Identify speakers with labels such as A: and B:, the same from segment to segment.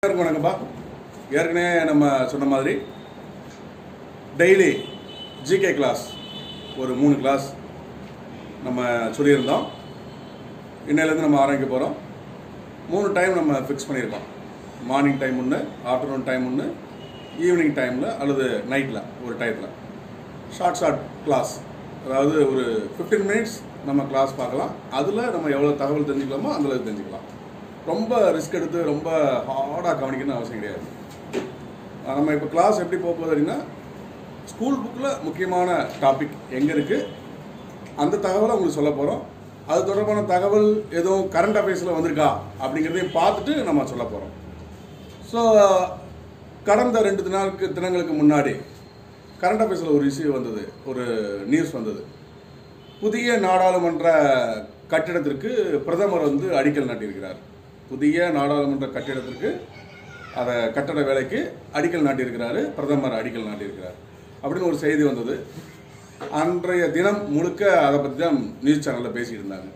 A: எல்லாருக்கும் வணக்கம்ப்பா ஏற்கனவே நம்ம சொன்ன மாதிரி டெய்லி ஜிகே கிளாஸ் ஒரு மூணு கிளாஸ் நம்ம சொல்லியிருந்தோம் இன்னையிலேருந்து நம்ம ஆரம்பிக்க போகிறோம் மூணு டைம் நம்ம ஃபிக்ஸ் பண்ணியிருக்கோம் மார்னிங் டைம் ஒன்று ஆஃப்டர்நூன் டைம் ஒன்று ஈவினிங் டைமில் அல்லது நைட்டில் ஒரு டயத்தில் ஷார்ட் ஷார்ட் கிளாஸ் அதாவது ஒரு 15 மினிட்ஸ் நம்ம கிளாஸ் பார்க்கலாம் அதில் நம்ம எவ்வளோ தகவல் தெரிஞ்சுக்கலாமோ அந்த அளவுக்கு தெரிஞ்சுக்கலாம் ரொம்ப ரிஸ்க் எடுத்து ரொம்ப ஹார்டாக கவனிக்கணும்னு அவசியம் கிடையாது அஹ் நம்ம இப்போ கிளாஸ் எப்படி போக போகுது அப்படின்னா ஸ்கூல் புக்கில் முக்கியமான டாபிக் எங்கே இருக்குது அந்த தகவலை உங்களுக்கு சொல்ல போகிறோம் அது தொடர்பான தகவல் எதுவும் கரண்ட் அஃபேர்ஸில் வந்திருக்கா அப்படிங்கிறதையும் பார்த்துட்டு நம்ம சொல்ல போகிறோம் ஸோ கடந்த ரெண்டு நாளுக்கு தினங்களுக்கு முன்னாடி கரண்ட் அஃபேர்ஸில் ஒரு இஷ்யூ வந்தது ஒரு நியூஸ் வந்தது புதிய நாடாளுமன்ற கட்டிடத்திற்கு பிரதமர் வந்து அடிக்கல் நாட்டியிருக்கிறார் புதிய நாடாளுமன்ற கட்டிடத்திற்கு அதை கட்டட வேலைக்கு அடிக்கல் நாட்டியிருக்கிறாரு பிரதமர் அடிக்கல் நாட்டியிருக்கிறார் அப்படின்னு ஒரு செய்தி வந்தது அன்றைய தினம் முழுக்க அதை பற்றி தான் நியூஸ் சேனலில் பேசிட்டு இருந்தாங்க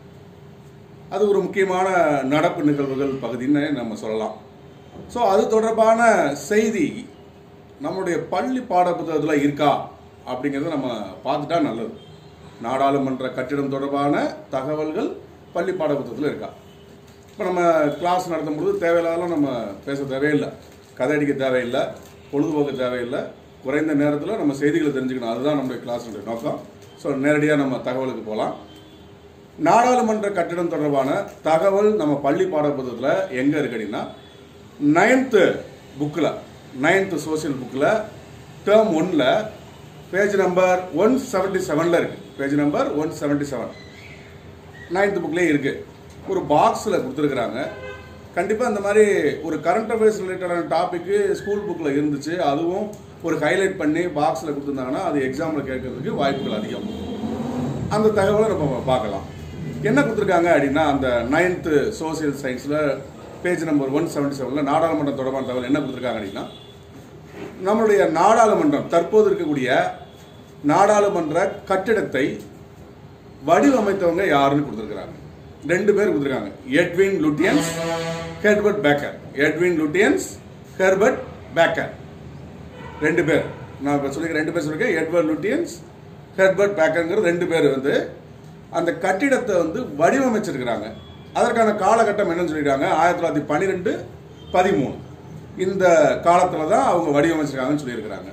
A: அது ஒரு முக்கியமான நடப்பு நிகழ்வுகள் பகுதின்னு நம்ம சொல்லலாம் ஸோ அது தொடர்பான செய்தி நம்முடைய பள்ளி பாடப்புத்தகத்தில் இருக்கா அப்படிங்கிறத நம்ம பார்த்துட்டா நல்லது நாடாளுமன்ற கட்டிடம் தொடர்பான தகவல்கள் பள்ளி பாடப்புத்தகத்தில் இருக்கா இப்போ நம்ம கிளாஸ் நடத்தும் பொழுது தேவையில்லாதெல்லாம் நம்ம பேச தேவையில்லை கதை அடிக்க தேவையில்லை பொழுதுபோக்கு தேவையில்லை குறைந்த நேரத்தில் நம்ம செய்திகளை தெரிஞ்சுக்கணும் அதுதான் நம்முடைய கிளாஸுடைய நோக்கம் ஸோ நேரடியாக நம்ம தகவலுக்கு போகலாம் நாடாளுமன்ற கட்டிடம் தொடர்பான தகவல் நம்ம பள்ளி பாடப்புத்தகத்தில் எங்கே இருக்கு அப்படின்னா நைன்த்து புக்கில் நைன்த்து சோஷியல் புக்கில் டேர்ம் ஒன்னில் பேஜ் நம்பர் ஒன் செவன்ட்டி செவனில் இருக்குது page number one seventy seven ninth புக்லேயே இருக்குது ஒரு பாக்ஸில் கொடுத்துருக்குறாங்க கண்டிப்பாக இந்த மாதிரி ஒரு கரண்ட் அஃபேர்ஸ் ரிலேட்டடான டாப்பிக்கு ஸ்கூல் புக்கில் இருந்துச்சு அதுவும் ஒரு ஹைலைட் பண்ணி பாக்ஸில் கொடுத்துருந்தாங்கன்னா அது எக்ஸாமில் கேட்கறதுக்கு வாய்ப்புகள் அதிகம் அந்த தகவலை நம்ம பார்க்கலாம் என்ன கொடுத்துருக்காங்க அப்படின்னா அந்த நைன்த்து சோசியல் சயின்ஸில் பேஜ் நம்பர் ஒன் செவன்ட்டி செவனில் நாடாளுமன்றம் தொடர்பான தகவல் என்ன கொடுத்துருக்காங்க அப்படின்னா நம்மளுடைய நாடாளுமன்றம் தற்போது இருக்கக்கூடிய நாடாளுமன்ற கட்டிடத்தை வடிவமைத்தவங்க யாருன்னு கொடுத்துருக்காங்க ரெண்டு பேர் கொடுத்துருக்காங்க Edwin Lutyens Herbert Baker Edwin Lutyens Herbert Baker ரெண்டு பேர் நான் இப்போ சொல்லிக்கிறேன் ரெண்டு பேர் சொல்லியிருக்கேன் எட்வர்ட் லுட்டியன்ஸ் ஹெர்பர்ட் பேக்கருங்கிற ரெண்டு பேர் வந்து அந்த கட்டிடத்தை வந்து வடிவமைச்சிருக்கிறாங்க அதற்கான காலகட்டம் என்னன்னு சொல்லியிருக்காங்க ஆயிரத்தி தொள்ளாயிரத்தி பன்னிரெண்டு பதிமூணு இந்த காலத்தில் தான் அவங்க வடிவமைச்சிருக்காங்கன்னு சொல்லியிருக்கிறாங்க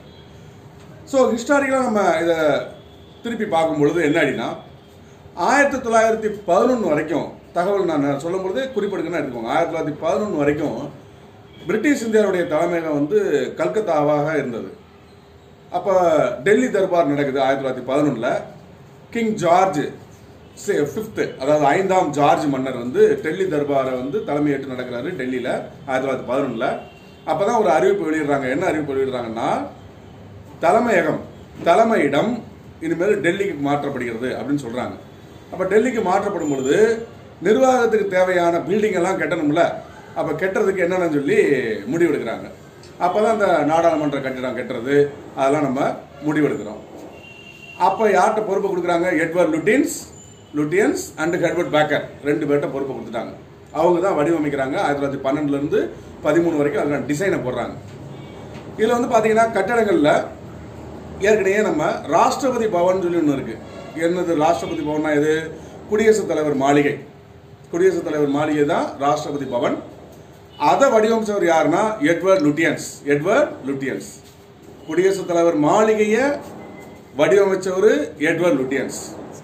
A: ஸோ ஹிஸ்டாரிக்கலாக நம்ம இதை திருப்பி பார்க்கும் பொழுது என்ன அப்படின்னா ஆயிரத்தி தொள்ளாயிரத்தி பதினொன்று வரைக்கும் தகவல் நான் சொல்லும் பொழுது குறிப்பிடுங்கன்னு எடுத்துக்கோங்க ஆயிரத்தி தொள்ளாயிரத்தி பதினொன்று வரைக்கும் பிரிட்டிஷ் இந்தியாவுடைய தலைமையகம் வந்து கல்கத்தாவாக இருந்தது அப்போ டெல்லி தர்பார் நடக்குது ஆயிரத்தி தொள்ளாயிரத்தி பதினொன்றில் கிங் ஜார்ஜ் ஃபிஃப்த்து அதாவது ஐந்தாம் ஜார்ஜ் மன்னர் வந்து டெல்லி தர்பாரை வந்து தலைமையேற்று நடக்கிறாரு டெல்லியில் ஆயிரத்தி தொள்ளாயிரத்தி பதினொன்றில் அப்போ தான் ஒரு அறிவிப்பு வெளியிடுறாங்க என்ன அறிவிப்பு வெளியிடுறாங்கன்னா தலைமையகம் தலைமையிடம் இனிமேல் டெல்லிக்கு மாற்றப்படுகிறது அப்படின்னு சொல்கிறாங்க அப்போ டெல்லிக்கு மாற்றப்படும் பொழுது நிர்வாகத்துக்கு தேவையான பில்டிங் எல்லாம் கட்டணும்ல அப்போ கெட்டுறதுக்கு என்னென்னு சொல்லி முடிவெடுக்கிறாங்க அப்போ தான் இந்த நாடாளுமன்ற கட்டிடம் கட்டுறது அதெல்லாம் நம்ம முடிவெடுக்கிறோம் அப்போ யார்கிட்ட பொறுப்பு கொடுக்குறாங்க Edward Lutyens Lutyens and Herbert Baker ரெண்டு பேர்கிட்ட பொறுப்பு கொடுத்துட்டாங்க அவங்க தான் வடிவமைக்கிறாங்க ஆயிரத்தி தொள்ளாயிரத்தி பன்னெண்டுலேருந்து பதிமூணு வரைக்கும் அதுக்கான டிசைனை போடுறாங்க இதில் வந்து பார்த்தீங்கன்னா கட்டடங்களில் ஏற்கனவே நம்ம ராஷ்டிரபதி பவன் சொல்லி ஒன்று இருக்குது என்னது ராஷ்டிரபதி பவன்னா எது குடியரசுத் தலைவர் மாளிகை குடியரசுத் தலைவர் மாளிகை தான் ராஷ்டிரபதி பவன் அதை வடிவமைச்சவர் யாருன்னா எட்வர்ட் லுட்டியன்ஸ் எட்வர்ட் லுட்டியன்ஸ் குடியரசுத் தலைவர் மாளிகையை வடிவமைச்சவர் எட்வர்ட் லுட்டியன்ஸ்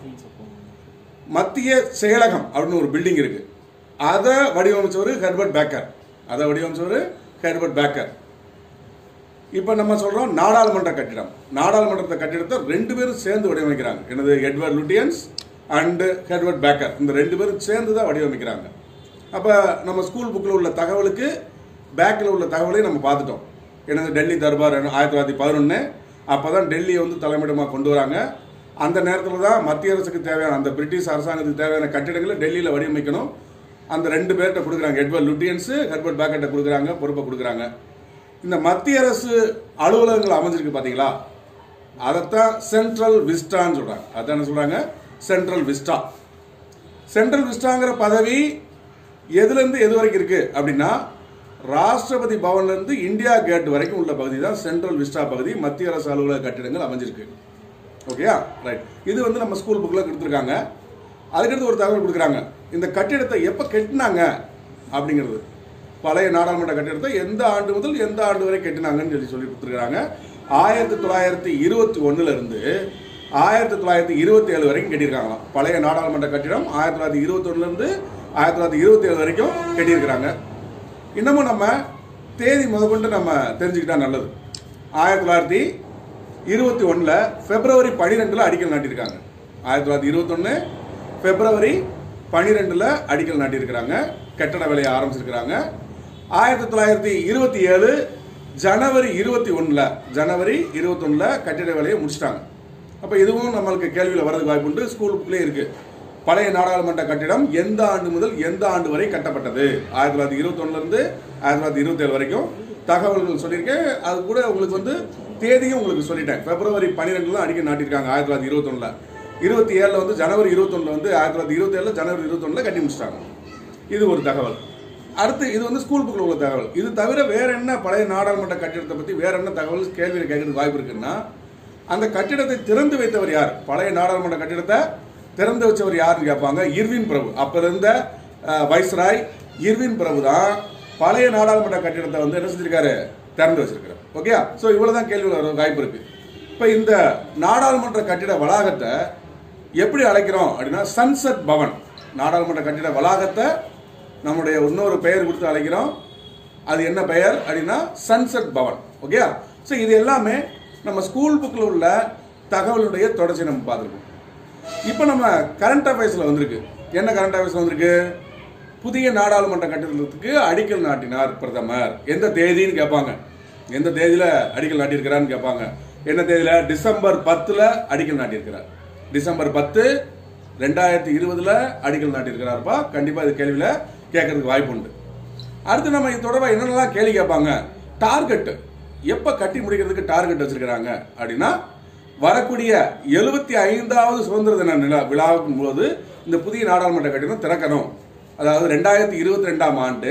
A: மத்திய செயலகம் அப்படின்னு ஒரு பில்டிங் இருக்கு அதை வடிவமைச்சவர் ஹெர்பர்ட் பேக்கர் அதை வடிவமைச்சவர் ஹெர்பர்ட் பேக்கர் இப்போ நம்ம சொல்றோம் நாடாளுமன்ற கட்டிடம் நாடாளுமன்ற கட்டிடத்தை ரெண்டு பேரும் சேர்ந்து வடிவமைக்கிறாங்க என்னது Edward Lutyens and Herbert Baker இந்த ரெண்டு பேரும் சேர்ந்து தான் வடிவமைக்கிறாங்க அப்போ நம்ம ஸ்கூல் புக்கில் உள்ள தகவலுக்கு பேக்கில் உள்ள தகவலையும் நம்ம பார்த்துட்டோம் என்னது டெல்லி தர்பார் ஆயிரத்தி தொள்ளாயிரத்தி பதினொன்று அப்போ தான் டெல்லியை வந்து தலைமையிடமாக கொண்டு வராங்க அந்த நேரத்தில் தான் மத்திய அரசுக்கு தேவையான அந்த பிரிட்டிஷ் அரசாங்கத்துக்கு தேவையான கட்டிடங்களை டெல்லியில் வடிவமைக்கணும் அந்த ரெண்டு பேர்கிட்ட கொடுக்குறாங்க எட்வர்ட் லுட்டியன்ஸு ஹெர்பர்ட் பேக்கர்ட்ட கொடுக்குறாங்க பொறுப்பை கொடுக்குறாங்க இந்த மத்திய அரசு அலுவலகங்கள் அமைஞ்சிருக்கு பார்த்தீங்களா அதைத்தான் சென்ட்ரல் விஸ்டான்னு சொல்கிறாங்க அதான் என்ன சொல்கிறாங்க சென்ட்ரல் விஸ்டா சென்ட்ரல் விஸ்டாங்கிற பதவி எதுலேருந்து எது வரைக்கும் இருக்குது அப்படின்னா ராஷ்டிரபதி பவன்ல இருந்து இந்தியா கேட் வரைக்கும் உள்ள பகுதி தான் சென்ட்ரல் விஸ்டா பகுதி மத்திய அரசு அலுவலக கட்டிடங்கள் அமைஞ்சிருக்கு ஓகேயா ரைட் இது வந்து நம்ம ஸ்கூல் புக்கில் கொடுத்துருக்காங்க அதுக்கடுத்து ஒரு தகவல் கொடுக்குறாங்க இந்த கட்டிடத்தை எப்போ கட்டினாங்க அப்படிங்கிறது பழைய நாடாளுமன்ற கட்டிடத்தை எந்த ஆண்டு முதல் எந்த ஆண்டு வரை கட்டினாங்கன்னு சொல்லி சொல்லி கொடுத்துருக்காங்க ஆயிரத்தி தொள்ளாயிரத்தி இருபத்தி ஒன்றுல இருந்து ஆயிரத்தி தொள்ளாயிரத்தி இருபத்தி ஏழு வரைக்கும் கட்டியிருக்காங்களாம் பழைய நாடாளுமன்ற கட்டிடம் ஆயிரத்தி தொள்ளாயிரத்தி இருபத்தி இருந்து ஆயிரத்தி தொள்ளாயிரத்தி இருபத்தி ஏழு வரைக்கும் கட்டியிருக்கிறாங்க இன்னமும் நம்ம தேதி முதற்கொண்டு நம்ம தெரிஞ்சுக்கிட்டா நல்லது ஆயிரத்தி தொள்ளாயிரத்தி இருபத்தி ஒன்றில் பிப்ரவரி பன்னிரெண்டில் அடிக்கல் நாட்டியிருக்காங்க ஆயிரத்தி தொள்ளாயிரத்தி இருபத்தொன்று பிப்ரவரி பன்னிரெண்டில் அடிக்கல் நாட்டியிருக்கிறாங்க கட்டட வேலையை ஆரம்பிச்சிருக்கிறாங்க ஆயிரத்தி தொள்ளாயிரத்தி இருபத்தி ஏழு ஜனவரி இருபத்தி ஒன்றில் ஜனவரி இருபத்தொன்னில் கட்டிட வேலையை முடிச்சிட்டாங்க அப்போ இதுவும் நம்மளுக்கு கேள்வியில் வரதுக்கு வாய்ப்பு உண்டு ஸ்கூல் புக்லேயே இருக்குது பழைய நாடாளுமன்ற கட்டிடம் எந்த ஆண்டு முதல் எந்த ஆண்டு வரை கட்டப்பட்டது ஆயிரத்தி தொள்ளாயிரத்தி இருபத்தொன்னுலேருந்து ஆயிரத்தி தொள்ளாயிரத்தி இருபத்தேழு வரைக்கும் தகவல்கள் சொல்லியிருக்கேன் அது கூட உங்களுக்கு வந்து தேதியும் உங்களுக்கு சொல்லிட்டேன் பிப்ரவரி பன்னிரெண்டுல அடிக்க நாட்டியிருக்காங்க ஆயிரத்தி தொள்ளாயிரத்தி இருபத்தொன்னில் இருபத்தி ஏழில் வந்து ஜனவரி இருபத்தொன்னில் வந்து ஆயிரத்தி தொள்ளாயிரத்தி இருபத்தேழில் ஜனவரி இருபத்தொன்னில் கட்டி முடிச்சிட்டாங்க இது ஒரு தகவல் அடுத்து இது வந்து ஸ்கூல் புக்கில் உள்ள தகவல் இது தவிர வேற என்ன பழைய நாடாளுமன்ற கட்டிடத்தை பற்றி வேற என்ன தகவல் கேள்வியில் கேட்கறதுக்கு வாய்ப்பு இருக்குன்னா அந்த கட்டிடத்தை திறந்து வைத்தவர் யார் பழைய நாடாளுமன்ற கட்டிடத்தை திறந்து வச்சவர் யாருன்னு கேட்பாங்க இர்வின் பிரபு அப்ப இருந்த அஹ், வைஸ்ராய் இர்வின் பிரபு தான் பழைய நாடாளுமன்ற கட்டிடத்தை வந்து என்ன செஞ்சிருக்காரு திறந்து வச்சிருக்காரு ஓகே ஸோ இவ்வளவுதான் கேள்வியில் வர வாய்ப்பு இருக்கு இப்போ இந்த நாடாளுமன்ற கட்டிட வளாகத்தை எப்படி அழைக்கிறோம் அப்படின்னா சன்செட் பவன் நாடாளுமன்ற கட்டிட வளாகத்தை நம்முடைய இன்னொரு பெயர் கொடுத்து அழைக்கிறோம் அது என்ன பெயர் அப்படின்னா சன்செட் பவன் ஓகே ஸோ இது எல்லாமே நம்ம ஸ்கூல் புக்கில் உள்ள தகவலுடைய தொடர்ச்சி நம்ம பார்த்துருக்கோம் இப்போ நம்ம கரண்ட் அஃபேர்ஸில் வந்திருக்கு என்ன கரண்ட் அஃபேர்ஸில் வந்திருக்கு புதிய நாடாளுமன்ற கட்டிடத்துக்கு அடிக்கல் நாட்டினார் பிரதமர் எந்த தேதின்னு கேட்பாங்க எந்த தேதியில் அடிக்கல் நாட்டியிருக்கிறான்னு கேட்பாங்க என்ன தேதியில் டிசம்பர் பத்தில் அடிக்கல் நாட்டியிருக்கிறார் டிசம்பர் பத்து ரெண்டாயிரத்தி இருபதுல அடிக்கல் நாட்டியிருக்கிறாருப்பா கண்டிப்பாக இது கேள்வியில் கேட்கறதுக்கு வாய்ப்பு உண்டு அடுத்து நம்ம இது தொடர்பாக என்னென்னலாம் கேள்வி கேட்பாங்க டார்கெட் எப்போ கட்டி முடிக்கிறதுக்கு டார்கெட் வச்சிருக்கிறாங்க அப்படின்னா வரக்கூடிய எழுபத்தி ஐந்தாவது சுதந்திர தின நிலா விழாவின் போது இந்த புதிய நாடாளுமன்ற கட்டிடம் திறக்கணும் அதாவது ரெண்டாயிரத்தி இருபத்தி ரெண்டாம் ஆண்டு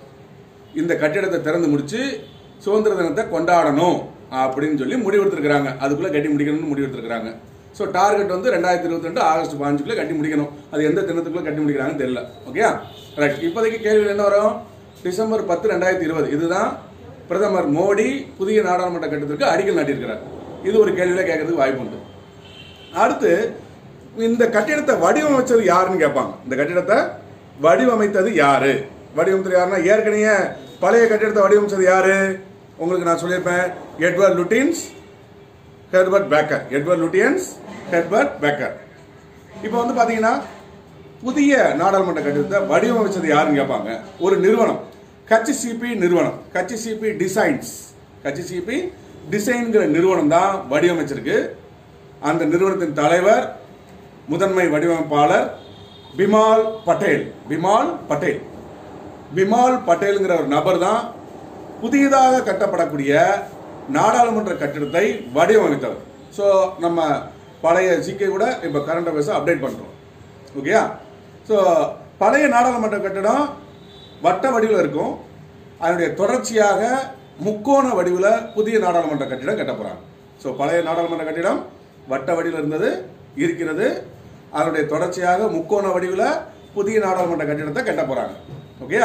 A: இந்த கட்டிடத்தை திறந்து முடிச்சு சுதந்திர தினத்தை கொண்டாடணும் அப்படின்னு சொல்லி முடிவெடுத்திருக்கிறாங்க அதுக்குள்ள கட்டி முடிக்கணும்னு முடிவெடுத்திருக்கிறாங்க ஸோ டார்கெட் வந்து ரெண்டாயிரத்தி இருபத்தி ரெண்டு ஆகஸ்ட் பாஞ்சுக்குள்ள கட்டி முடிக்கணும் அது எந்த தினத்துக்குள்ள கட்டி முடிக்கிறாங்கன்னு தெரியல ஓகே ரைட் இப்போதைக்கு கேள்வி என்ன வரும் டிசம்பர் பத்து ரெண்டாயிரத்தி இருபது இதுதான் பிரதமர் மோடி புதிய நாடாளுமன்ற கட்டத்திற்கு அடிக்கல் நாட்டியிருக்கிறார் இது ஒரு கேள்வியில கேட்கறதுக்கு வாய்ப்பு உண்டு அடுத்து இந்த கட்டிடத்தை வடிவமைச்சது யாருன்னு கேட்பாங்க இந்த கட்டிடத்தை வடிவமைத்தது யாரு வடிவமைத்தது யாருன்னா ஏற்கனவே பழைய கட்டிடத்தை வடிவமைச்சது யாரு உங்களுக்கு நான் சொல்லியிருப்பேன் Edward Lutyens Herbert Baker Edward Lutyens Herbert Baker இப்போ வந்து பாத்தீங்கன்னா புதிய நாடாளுமன்ற கட்டிடத்தை வடிவமைச்சது யாருன்னு கேட்பாங்க ஒரு நிறுவனம் கட்சி சிபி நிறுவனம் கட்சி சிபி டிசைன்ஸ் கட்சி சிபி டிசைன்கிற நிறுவனம் தான் வடிவமைச்சிருக்கு அந்த நிறுவனத்தின் தலைவர் முதன்மை வடிவமைப்பாளர் பிமால் பட்டேல் பிமால் பட்டேல் பிமால் பட்டேலுங்கிற ஒரு நபர் தான் புதியதாக கட்டப்படக்கூடிய நாடாளுமன்ற கட்டிடத்தை வடிவமைத்தவர் ஸோ நம்ம பழைய ஜிகே கூட இப்போ கரண்ட் அஃபேர்ஸை அப்டேட் பண்ணுறோம் ஓகேயா ஸோ பழைய நாடாளுமன்ற கட்டிடம் வட்ட வடிவில் இருக்கும் அதனுடைய தொடர்ச்சியாக முக்கோண வடிவில் புதிய நாடாளுமன்ற கட்டிடம் கட்ட போகிறாங்க ஸோ பழைய நாடாளுமன்ற கட்டிடம் வட்ட வடிவில் இருந்தது இருக்கிறது அதனுடைய தொடர்ச்சியாக முக்கோண வடிவில் புதிய நாடாளுமன்ற கட்டிடத்தை கட்ட போகிறாங்க ஓகேயா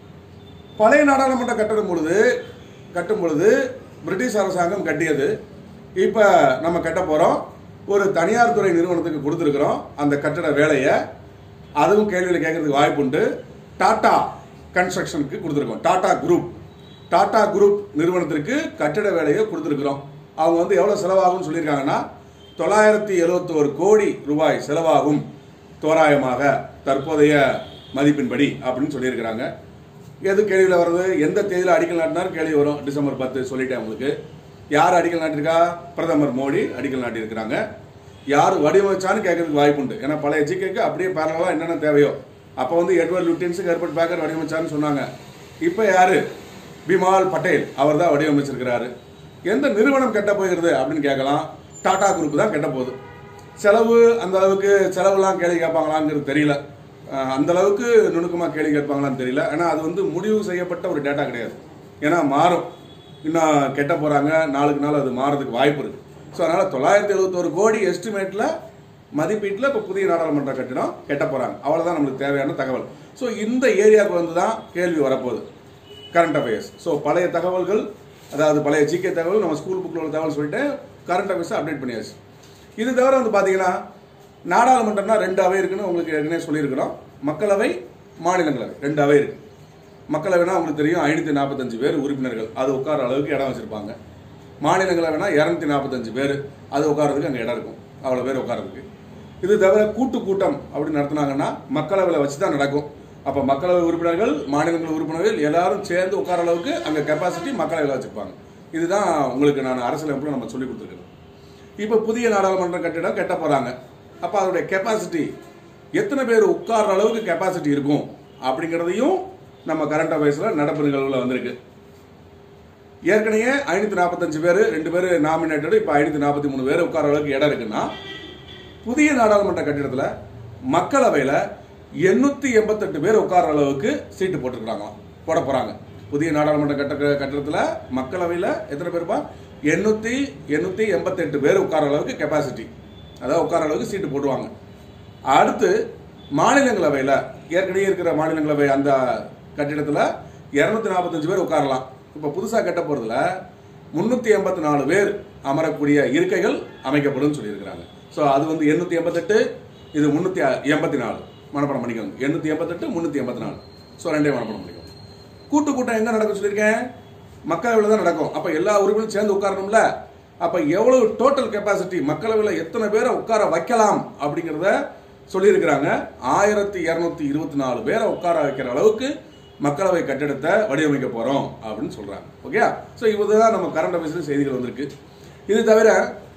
A: பழைய நாடாளுமன்ற கட்டடும் பொழுது கட்டும் பொழுது பிரிட்டிஷ் அரசாங்கம் கட்டியது இப்போ நம்ம கட்ட போகிறோம் ஒரு தனியார் துறை நிறுவனத்துக்கு கொடுத்துருக்குறோம் அந்த கட்டட வேலையை அதுவும் கேள்வியில் கேட்கறதுக்கு வாய்ப்பு உண்டு டாடா கன்ஸ்ட்ரக்ஷனுக்கு கொடுத்துருக்கோம் டாடா குரூப் டாடா குரூப் நிறுவனத்திற்கு கட்டட வேலையை கொடுத்துருக்குறோம் அவங்க வந்து எவ்வளோ செலவாகும்னு சொல்லியிருக்காங்கன்னா தொள்ளாயிரத்தி எழுபத்தோரு கோடி ரூபாய் செலவாகும் தோராயமாக தற்போதைய மதிப்பின்படி அப்படின்னு சொல்லியிருக்கிறாங்க எது கேள்வியில் வருது எந்த தேதியில் அடிக்கல் நாட்டினார் கேள்வி வரும் டிசம்பர் பத்து சொல்லிட்டேன் உங்களுக்கு யார் அடிக்கல் நாட்டிருக்கா பிரதமர் மோடி அடிக்கல் நாட்டியிருக்கிறாங்க யார் வடிவமைச்சான்னு கேட்கறதுக்கு வாய்ப்பு உண்டு ஏன்னா பழைய ஜிகேக்கு அப்படியே பேரலாக என்னென்ன தேவையோ அப்போ வந்து எட்வர்ட் லுட்டின்ஸுக்கு ஹெர்பர்ட் பேக்கர் வடிவமைச்சான்னு சொன்னாங்க இப்போ யாரு பிமால் பட்டேல் அவர் தான் வடிவமைச்சிருக்கிறாரு எந்த நிறுவனம் கட்ட போகிறது அப்படின்னு கேட்கலாம் டாடா குரூப் தான் கட்ட போகுது செலவு அந்த அளவுக்கு செலவுலாம் கேள்வி கேட்பாங்களாங்கிறது தெரியல அஹ், அந்த அளவுக்கு நுணுக்கமாக கேள்வி கேட்பாங்களான்னு தெரியல ஆனால் அது வந்து முடிவு செய்யப்பட்ட ஒரு டேட்டா கிடையாது ஏன்னா மாறும் இன்னும் கெட்ட போகிறாங்க நாளுக்கு நாள் அது மாறதுக்கு வாய்ப்பு இருக்குது ஸோ அதனால் தொள்ளாயிரத்தி எழுபத்தோரு கோடி எஸ்டிமேட்டில் மதிப்பீட்டில் இப்போ புதிய நாடாளுமன்ற கட்டிடம் கெட்ட போகிறாங்க அவ்வளோதான் நம்மளுக்கு தேவையான தகவல் ஸோ இந்த ஏரியாவுக்கு வந்து தான் கேள்வி வரப்போகுது கரண்ட் அஃபேர்ஸ் ஸோ பழைய தகவல்கள் அதாவது பழைய ஜிகே தகவல் நம்ம ஸ்கூல் புக்கில் உள்ள தகவல் சொல்லிட்டு கரண்ட் அஃபேர்ஸை அப்டேட் பண்ணியாச்சு இது தவிர வந்து பார்த்தீங்கன்னா நாடாளுமன்றம்னா ரெண்டு அவை இருக்குன்னு உங்களுக்கு ஏற்கனவே சொல்லியிருக்கிறோம் மக்களவை மாநிலங்களவை ரெண்டு அவை இருக்கு மக்களவைனா உங்களுக்கு தெரியும் ஐநூற்றி நாற்பத்தஞ்சு பேர் உறுப்பினர்கள் அது உட்கார அளவுக்கு இடம் வச்சிருப்பாங்க மாநிலங்களவைனா இரநூத்தி நாற்பத்தஞ்சு பேர் அது உட்காரதுக்கு அங்கே இடம் இருக்கும் அவ்வளோ பேர் உட்காரதுக்கு இது தவிர கூட்டு கூட்டம் அப்படி நடத்துனாங்கன்னா மக்களவையில் வச்சு தான் நடக்கும் அப்போ மக்களவை உறுப்பினர்கள் மாநிலங்களவை உறுப்பினர்கள் எல்லாரும் சேர்ந்து உட்கார அளவுக்கு அங்கே கெப்பாசிட்டி மக்களவையில் வச்சுருப்பாங்க இதுதான் உங்களுக்கு நான் அரசியலமைப்பில் நம்ம சொல்லி கொடுத்துருக்கேன் இப்போ புதிய நாடாளுமன்ற கட்டிடம் கட்ட போகிறாங்க அப்போ அதோடைய கெப்பாசிட்டி எத்தனை பேர் உட்கார்ற அளவுக்கு கெப்பாசிட்டி இருக்கும் அப்படிங்கிறதையும் நம்ம கரண்ட் அஃபேர்ஸில் நடப்பு நிகழ்வுல வந்திருக்கு ஏற்கனவே ஐநூற்றி நாற்பத்தஞ்சு பேர் ரெண்டு பேர் நாமினேட்டட் இப்போ ஐநூற்றி நாற்பத்தி மூணு பேர் உட்கார அளவுக்கு இடம் இருக்குன்னா புதிய நாடாளுமன்ற கட்டிடத்தில் மக்களவையில் எண்ணூற்றி எண்பத்தெட்டு பேர் உட்கார அளவுக்கு சீட்டு போட்டிருக்கிறாங்களாம் போட போகிறாங்க புதிய நாடாளுமன்ற கட்ட கட்டிடத்தில் மக்களவையில் எத்தனை பேருப்பா எண்ணூற்றி எண்ணூற்றி எண்பத்தெட்டு பேர் உட்கார அளவுக்கு கெப்பாசிட்டி அதாவது உட்கார அளவுக்கு சீட்டு போடுவாங்க அடுத்து மாநிலங்களவையில் ஏற்கனவே இருக்கிற மாநிலங்களவை அந்த கட்டிடத்தில் இரநூத்தி நாற்பத்தஞ்சு பேர் உட்காரலாம் இப்போ புதுசாக கட்ட போகிறதுல முந்நூற்றி எண்பத்தி நாலு பேர் அமரக்கூடிய இருக்கைகள் அமைக்கப்படும் சொல்லியிருக்கிறாங்க ஸோ அது வந்து எண்ணூற்றி எண்பத்தெட்டு இது முந்நூற்றி எண்பத்தி நாலு மனப்பாடம் பண்ணிக்கோங்க எண்ணூற்றி எண்பத்தெட்டு முந்நூற்றி எண்பத்தி நாலு ஸோ ரெண்டே மனப்பாடம் பண்ணிக்கோங்க கூட்டு கூட்டம் எங்கே நடக்கும் சொல்லியிருக்கேன் மக்களவையில் தான் நடக்கும் அப்போ எல்லா உறுப்பினரும் சேர்ந்து உட்காரணும்ல அப்போ எவ்வளவு டோட்டல் கெப்பாசிட்டி மக்களவையில் எத்தனை பேரை உட்கார வைக்கலாம் அப்படிங்கிறத சொல்லியிருக்கிறாங்க ஆயிரத்தி இரநூத்தி இருபத்தி நாலு பேரை உட்கார வைக்கிற அளவுக்கு மக்களவை கட்டிடத்தை வடிவமைக்க போகிறோம் அப்படின்னு சொல்கிறாங்க ஓகே ஸோ இதுதான் நம்ம கரண்ட் அஃபேர்ஸில் செய்திகள் வந்திருக்கு இது தவிர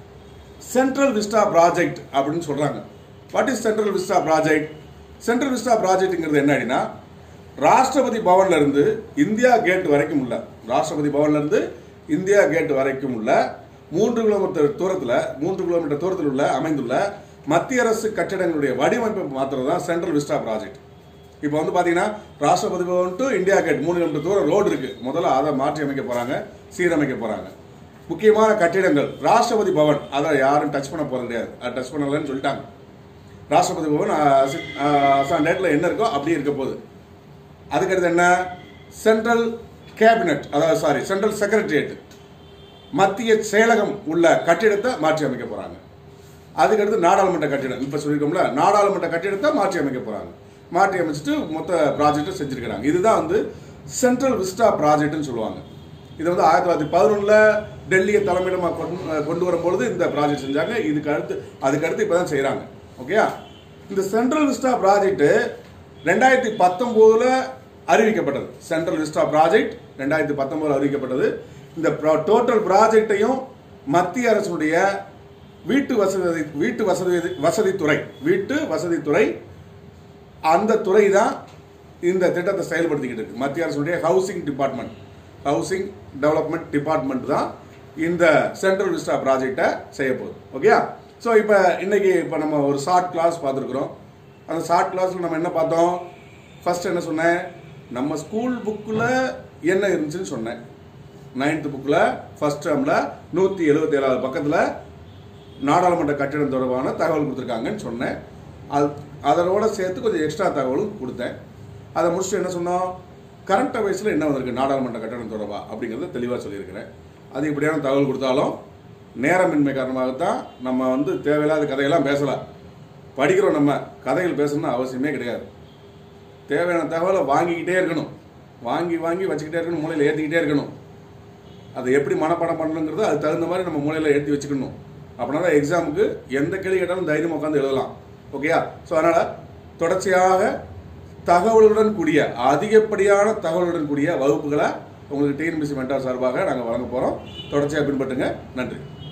A: சென்ட்ரல் விஸ்டா ப்ராஜெக்ட் அப்படின்னு சொல்கிறாங்க what is central Vista project central Vista ப்ராஜெக்ட்டுங்கிறது என்ன அப்படின்னா ராஷ்டிரபதி பவன்ல இருந்து இந்தியா கேட் வரைக்கும் உள்ள ராஷ்டிரபதி பவன்ல இருந்து இந்தியா கேட் வரைக்கும் உள்ள மூன்று கிலோமீட்டர் தூரத்தில் மூன்று கிலோமீட்டர் தூரத்தில் உள்ள அமைந்துள்ள மத்திய அரசு கட்டிடங்களுடைய வடிவமைப்பை மாத்திரம் தான் சென்ட்ரல் விஸ்டா ப்ராஜெக்ட் இப்போ வந்து பார்த்தீங்கன்னா Rashtrapati Bhavan to India Gate மூணு கிலோமீட்டர் தூரம் ரோடு இருக்கு முதல்ல அதை மாற்றி அமைக்க போறாங்க சீரமைக்க போறாங்க முக்கியமான கட்டிடங்கள் ராஷ்டிரபதி பவன் அதை யாரும் டச் பண்ண போறது கிடையாது அதை டச் பண்ணலன்னு சொல்லிட்டாங்க ராஷ்டிரபதி பவன் அஹ், அஹ், அசாம் டேட்டில் என்ன இருக்கோ அப்படியே இருக்க போகுது அதுக்கடுத்து என்ன சென்ட்ரல் கேபினட் அதாவது சாரி சென்ட்ரல் செக்ரட்டரியேட் மத்திய செயலகம் உள்ள கட்டிடத்தை மாற்றி அமைக்க போறாங்க அதுக்கடுத்து நாடாளுமன்ற கட்டிடம் இப்போ சொல்லியிருக்கோம்ல நாடாளுமன்ற கட்டிடத்தை மாற்றி அமைக்க போறாங்க மாற்றி அமைச்சிட்டு மொத்த ப்ராஜெக்டை செஞ்சிருக்கிறாங்க இதுதான் வந்து சென்ட்ரல் விஸ்டா ப்ராஜெக்ட்னு சொல்லுவாங்க இது வந்து ஆயிரத்தி தொள்ளாயிரத்தி பதினொன்றில் டெல்லியை தலைமையிடமாக கொண்டு கொண்டு வரும்பொழுது இந்த ப்ராஜெக்ட் செஞ்சாங்க இதுக்கு அடுத்து அதுக்கு அடுத்து இப்போ தான் செய்கிறாங்க ஓகேயா இந்த சென்ட்ரல் விஸ்டா ப்ராஜெக்ட் ரெண்டாயிரத்தி பத்தொம்போதில் அறிவிக்கப்பட்டது சென்ட்ரல் விஸ்டா ப்ராஜெக்ட் ரெண்டாயிரத்தி பத்தொம்போதில் அறிவிக்கப்பட்டது இந்த டோட்டல் ப்ராஜெக்டையும் மத்திய அரசுடைய வீட்டு வசதி வீட்டு வசதி வசதித்துறை வீட்டு வசதித்துறை அந்த துறை தான் இந்த திட்டத்தை செயல்படுத்திக்கிட்டு இருக்கு மத்திய அரசுடைய housing department housing development department தான் இந்த சென்ட்ரல் விஸ்டா ப்ராஜெக்டை செய்ய போகுது ஓகேயா ஸோ இப்போ இன்னைக்கு இப்போ நம்ம ஒரு ஷார்ட் கிளாஸ் பார்த்துருக்குறோம் அந்த ஷார்ட் கிளாஸில் நம்ம என்ன பார்த்தோம் ஃபர்ஸ்ட் என்ன சொன்னேன் நம்ம ஸ்கூல் புக்கில் என்ன இருந்துச்சுன்னு சொன்னேன் நைன்த் புக்கில் ஃபர்ஸ்ட் டேர்மில் நூற்றி எழுபத்தி ஏழாவது பக்கத்தில் நாடாளுமன்ற கட்டிடம் தொடர்பான தகவல் கொடுத்துருக்காங்கன்னு சொன்னேன் அது அதனோட சேர்த்து கொஞ்சம் எக்ஸ்ட்ரா தகவலும் கொடுத்தேன் அதை முடிச்சுட்டு என்ன சொன்னோம் கரண்ட் அஃபேர்ஸில் என்ன வந்திருக்கு நாடாளுமன்ற கட்டணம் தொடர்பா அப்படிங்கிறத தெளிவாக சொல்லியிருக்கிறேன் அது இப்படியான தகவல் கொடுத்தாலும் நேரமின்மை காரணமாகத்தான் நம்ம வந்து தேவையில்லாத கதையெல்லாம் பேசலாம் படிக்கிறோம் நம்ம கதைகள் பேசணும்னு அவசியமே கிடையாது தேவையான தகவலை வாங்கிக்கிட்டே இருக்கணும் வாங்கி வாங்கி வச்சுக்கிட்டே இருக்கணும் மூலையில் ஏற்றிக்கிட்டே இருக்கணும் அதை எப்படி மனப்பாடம் பண்ணணுங்கிறது அது தகுந்த மாதிரி நம்ம மூலையில் ஏற்றி வச்சுக்கணும் அப்படின்னா தான் எக்ஸாமுக்கு எந்த கேள்வி கேட்டாலும் தைரியம் உட்காந்து எழுதலாம் ஓகேயா ஸோ அதனால் தொடர்ச்சியாக தகவலுடன் கூடிய அதிகப்படியான தகவலுடன் கூடிய வகுப்புகளை உங்களுக்கு டிஎன்பிசி மென்டார் சார்பாக நாங்கள் வழங்க போகிறோம் தொடர்ச்சியாக பின்பற்றுங்க நன்றி